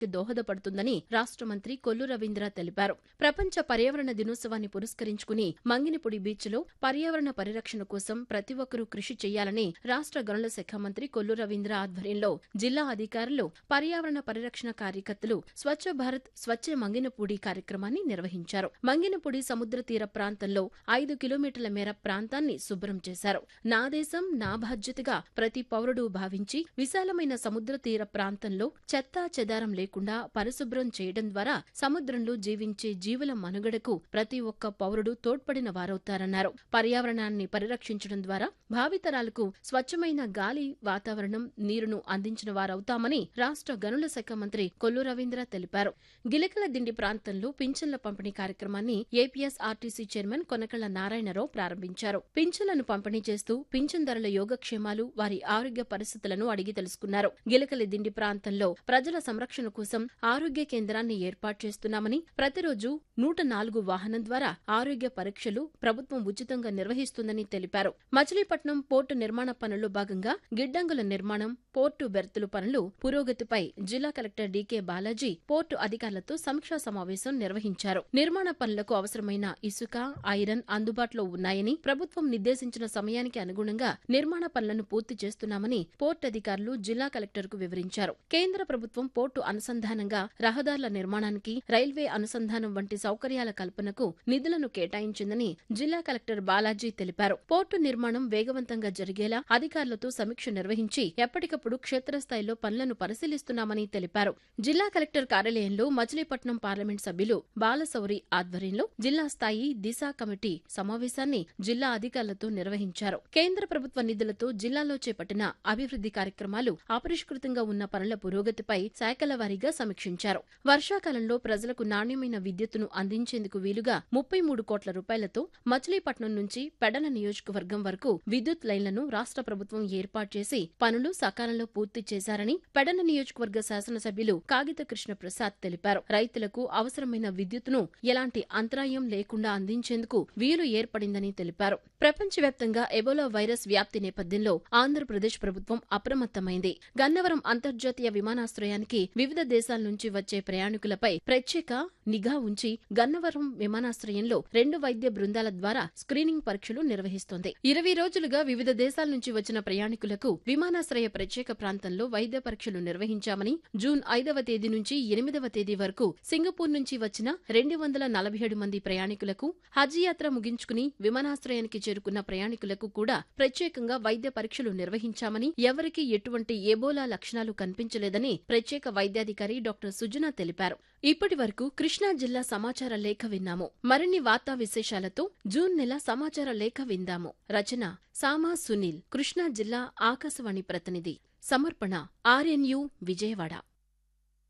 దోహదపడుతుందని రాష్ట్ర మంత్రి కొల్లు రవీంద్ర తెలిపారు ప్రపంచ పర్యావరణ దినోత్సవాన్ని పురస్కరించుకుని మంగినపూడి బీచ్లో పర్యావరణ పరిరక్షణ కోసం ప్రతి ఒక్కరూ కృషి చేయాలని రాష్ట్ర గనుల శాఖ మంత్రి కొల్లు రవీంద్ర ఆధ్వర్యంలో జిల్లా అధికారులు పర్యావరణ పరిరక్షణ కార్యకర్తలు స్వచ్ఛ భారత్ స్వచ్ఛ మంగినపూడి కార్యక్రమాన్ని నిర్వహించారు మంగినపూడి సముద్ర తీర ప్రాంతంలో ఐదు కిలోమీటర్ల మేర ప్రాంతాన్ని శుభ్రం చేశారు నా దేశం నా బాధ్యతగా ప్రతి పౌరుడు భావించి విశాలమైన సముద్ర తీర ప్రాంతంలో చెత్తా చెదారం లేకుండా పరిశుభ్రం చేయడం ద్వారా సముద్రంలో జీవించే జీవుల మనుగడకు ప్రతి ఒక్క పౌరుడు తోడ్పడిన వారవుతారన్నారు పర్యావరణాన్ని పరిరక్షించడం ద్వారా భావితరాలకు స్వచ్ఛమైన గాలి వాతావరణం నీరును అందించిన వారవుతామని రాష్ట్ర గనుల శాఖ మంత్రి కొల్లు రవీంద్ర తెలిపారు గిలకల దిండి ప్రాంతంలో పింఛన్ల పంపిణీ కార్యక్రమాన్ని APS RTC chairman Konakalla Narayanarao ప్రారంభించారు పింఛన్లను పంపిణీ చేస్తూ పింఛన్దారుల యోగక్షేమాలు వారి ఆరోగ్య పరిస్థితులను అడిగి తెలుసుకున్నారు గిలకలి దిండి ప్రాంతంలో ప్రజల సంరక్షణ కోసం ఆరోగ్య కేంద్రాన్ని ఏర్పాటు చేస్తున్నామని ప్రతిరోజు నూట నాలుగు వాహనం ద్వారా ఆరోగ్య పరీక్షలు ప్రభుత్వం ఉచితంగా నిర్వహిస్తుందని తెలిపారు మచిలీపట్నం పోర్టు నిర్మాణ పనుల్లో భాగంగా గిడ్డంగుల నిర్మాణం పోర్టు బెర్తులు పనులు పురోగతిపై జిల్లా కలెక్టర్ డీకే బాలాజీ పోర్టు అధికారులతో సమీక్షా సమావేశం నిర్వహించారు నిర్మాణ పనులకు అవసరమైన ఇసుక ఐరన్ అందుబాటులో ఉన్నాయని ప్రభుత్వం నిర్దేశించిన సమయానికి అనుగుణంగా నిర్మాణ పనులను పూర్తి చేస్తున్నామని పోర్టు అధికారులు జిల్లా కలెక్టర్ కు వివరించారు కేంద్ర ప్రభుత్వం పోర్టు అనుసంధానంగా రహదారుల నిర్మాణానికి రైల్వే అనుసంధానం వంటి సౌకర్యాల కల్పనకు నిధులను కేటాయించిందని జిల్లా కలెక్టర్ బాలాజీ తెలిపారు పోర్టు నిర్మాణం వేగవంతంగా జరిగేలా అధికారులతో సమీక్ష నిర్వహించి ఎప్పటికప్పుడు క్షేత్రస్థాయిలో పనులను పరిశీలిస్తున్నామని తెలిపారు జిల్లా కలెక్టర్ కార్యాలయంలో మచిలీపట్నం పార్లమెంట్ సభ్యులు బాలశౌరి ఆధ్వర్యంలో జిల్లా స్థాయి దిశ కమిటీ సమావేశాన్ని జిల్లా అధికారులతో నిర్వహించారు కేంద్ర ప్రభుత్వ నిధులతో జిల్లాలో చేపట్టిన అభివృద్ధి కార్యక్రమాలు అపరిష్కృతంగా ఉన్న పనుల పురోగతిపై శాఖల వారీగా సమీక్షించారు వర్షాకాలంలో ప్రజలకు నాణ్యమైన విద్యుత్తును అందించేందుకు వీలుగా ముప్పై మూడు కోట్ల రూపాయలతో మచిలీపట్నం నుంచి పెడల నియోజకవర్గం వరకు విద్యుత్ లైన్లను రాష్ట్ర ప్రభుత్వం ఏర్పాటు చేసి పనులు సకాలంలో పూర్తి చేశారని పెడన నియోజకవర్గ శాసనసభ్యులు కాగిత కృష్ణ ప్రసాద్ తెలిపారు రైతులకు అవసరమైన విద్యుత్తును ఎలాంటి అంతరాయం లేకుండా అందించేందుకు వీలు ఏర్పడిందని తెలిపారు ప్రపంచవ్యాప్తంగా ఎబోలా వైరస్ వ్యాప్తి నేపథ్యంలో ఆంధ్రప్రదేశ్ ప్రభుత్వం అప్రమత్తమైంది గన్నవరం అంతర్జాతీయ విమానాశ్రయానికి వివిధ దేశాల నుంచి వచ్చే ప్రయాణికులపై ప్రత్యేక నిఘా ఉంచి గన్నవరం విమానాశ్రయంలో రెండు వైద్య బృందాల ద్వారా స్క్రీనింగ్ పరీక్షలు నిర్వహిస్తోంది ఇరవై రోజులుగా వివిధ దేశాల నుంచి వచ్చిన ప్రయాణికులకు విమానాశ్రయ ప్రత్యేక ప్రాంతంలో వైద్య పరీక్షలు నిర్వహించామని జూన్ ఐదవ తేదీ నుంచి ఎనిమిదవ తేదీ వరకు సింగపూర్ నుంచి వచ్చిన రెండు వందల నలభై ఏడు మంది ప్రయాణికులకు హజ్ యాత్ర ముగించుకుని విమానాశ్రయానికి చేరుకున్న ప్రయాణికులకు కూడా ప్రత్యేకంగా వైద్య పరీక్షలు నిర్వహించామని ఎవరికీ ఎటువంటి ఎబోలా లక్షణాలు కనిపించలేదని ప్రత్యేక వైద్యాధికారి డాక్టర్ సుజన తెలిపారు ఇప్పటి వరకు కృష్ణా జిల్లా సమాచార లేఖ విన్నాము మరిన్ని వార్తా విశేషాలతో జూన్ నెల సమాచార లేఖ విందాము రచన సామా సునీల్ కృష్ణా జిల్లా ఆకాశవాణి ప్రతినిధి సమర్పణ ఆర్ఎన్యు విజయవాడ